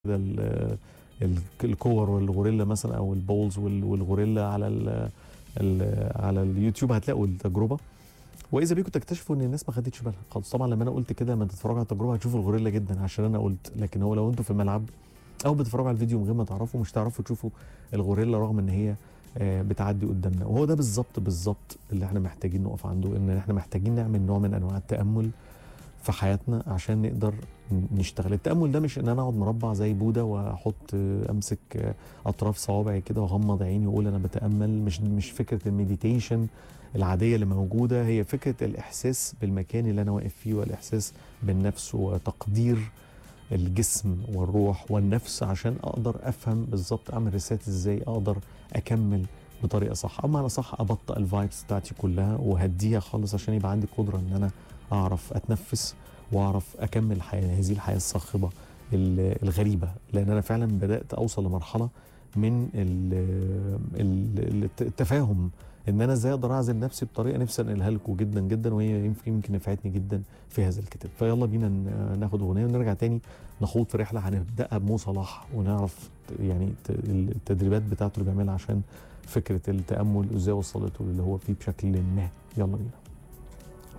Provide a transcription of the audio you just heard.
كده ال- ال- الكور والغوريلا مثلا او البولز وال- والغوريلا على ال ال على اليوتيوب هتلاقوا التجربه واذا بيكم تكتشفوا ان الناس ما خدتش بالها خالص طبعا لما انا قلت كده لما تتفرجوا على التجربه هتشوفوا الغوريلا جدا عشان انا قلت لكن هو لو انتوا في الملعب او بتتفرجوا على الفيديو من غير ما تعرفوا مش تعرفوا تشوفوا الغوريلا رغم ان هي آه، بتعدي قدامنا وهو ده بالظبط بالظبط اللي احنا محتاجين نقف عنده ان احنا محتاجين نعمل نوع من انواع التامل في حياتنا عشان نقدر نشتغل التامل ده مش ان انا اقعد مربع زي بوده واحط آه، امسك آه، اطراف صوابعي كده واغمض عيني واقول انا بتامل مش مش فكره المديتيشن العاديه اللي موجوده هي فكره الاحساس بالمكان اللي انا واقف فيه والاحساس بالنفس وتقدير الجسم والروح والنفس عشان اقدر افهم بالظبط اعمل ريسيت ازاي اقدر اكمل بطريقه صح او معنى صح ابطئ الفايبس بتاعتي كلها وهديها خالص عشان يبقى عندي قدره ان انا اعرف اتنفس واعرف اكمل الحياه هذه الحياه الصاخبه ال- الغريبه لان انا فعلا بدات اوصل لمرحله من ال- ال- التفاهم ان انا ازاي اقدر اعزل نفسي بطريقه نفسي انقلها لكم جدا جدا وهي يمكن يمكن نفعتني جدا في هذا الكتاب فيلا بينا ن- ناخد اغنيه ونرجع تاني نخوض في رحله هنبداها بمو صلاح ونعرف يعني ت- التدريبات بتاعته اللي بيعملها عشان فكره التامل ازاي وصلته اللي هو فيه بشكل ما يلا بينا